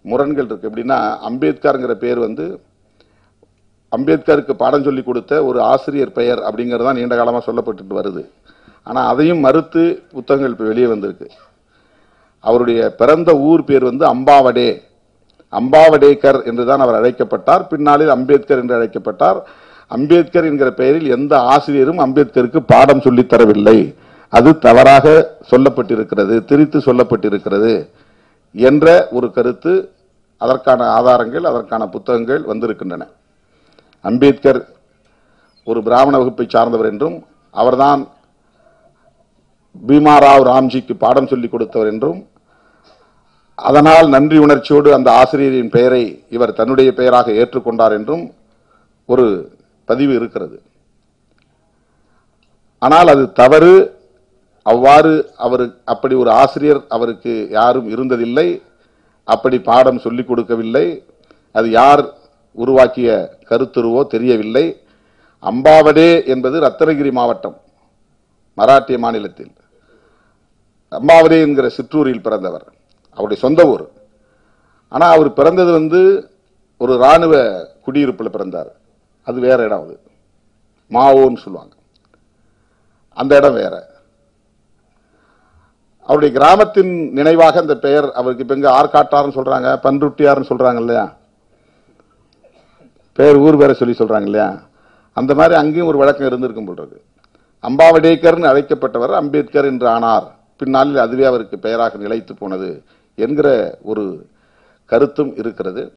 முரண்கள் இருக்கு எப்படின்னா அம்பேத்கர்ங்கிற பேர் வந்து அம்பேத்கருக்கு பாடம் சொல்லி கொடுத்த ஒரு ஆசிரியர் பெயர் அப்படிங்கிறது தான் நீண்ட காலமாக சொல்லப்பட்டுட்டு வருது ஆனால் அதையும் மறுத்து புத்தகங்கள் இப்போ வெளியே வந்திருக்கு அவருடைய பிறந்த ஊர் பேர் வந்து அம்பாவடே அம்பாவடேக்கர் என்றுதான் அவர் அழைக்கப்பட்டார் பின்னாளில் அம்பேத்கர் என்று அழைக்கப்பட்டார் அம்பேத்கர் என்கிற பெயரில் எந்த ஆசிரியரும் அம்பேத்கருக்கு பாடம் சொல்லித் தரவில்லை அது தவறாக சொல்லப்பட்டிருக்கிறது திரித்து சொல்லப்பட்டிருக்கிறது என்ற ஒரு கருத்து அதற்கான ஆதாரங்கள் அதற்கான புத்தகங்கள் வந்திருக்கின்றன அம்பேத்கர் ஒரு பிராமண வகுப்பை சார்ந்தவர் என்றும் அவர்தான் பீமாராவ் ராம்ஜிக்கு பாடம் சொல்லிக் கொடுத்தவர் என்றும் அதனால் நன்றி உணர்ச்சியோடு அந்த ஆசிரியரின் பெயரை இவர் தன்னுடைய பெயராக ஏற்றுக்கொண்டார் என்றும் ஒரு பதிவு இருக்கிறது ஆனால் அது தவறு அவ்வாறு அவர் அப்படி ஒரு ஆசிரியர் அவருக்கு யாரும் இருந்ததில்லை அப்படி பாடம் சொல்லிக் கொடுக்கவில்லை அது யார் உருவாக்கிய கருத்துருவோ தெரியவில்லை அம்பாவடே என்பது ரத்தனகிரி மாவட்டம் மராட்டிய மாநிலத்தில் அம்பாவடே என்கிற சிற்றூரில் பிறந்தவர் அவருடைய சொந்த ஊர் ஆனா அவர் பிறந்தது வந்து ஒரு ராணுவ குடியிருப்பில் பிறந்தார் அது வேற இடம் அது மாவோன்னு சொல்லுவாங்க அந்த இடம் வேற அவருடைய கிராமத்தின் நினைவாக அந்த பெயர் அவருக்கு இப்ப எங்க ஆற்காட்டார்னு சொல்றாங்க பன்ருட்டியார்னு சொல்றாங்க இல்லையா பேர் ஊர் பேரை சொல்லி சொல்றாங்க இல்லையா அந்த மாதிரி அங்கேயும் ஒரு வழக்கம் இருந்திருக்கும் போல் இருக்கு அம்பாவடேக்கர்னு அழைக்கப்பட்டவர் அம்பேத்கர் என்று ஆனார் பின்னாளில் அதுவே அவருக்கு பெயராக நிலைத்து போனது என்கிற ஒரு கருத்தும் இருக்கிறது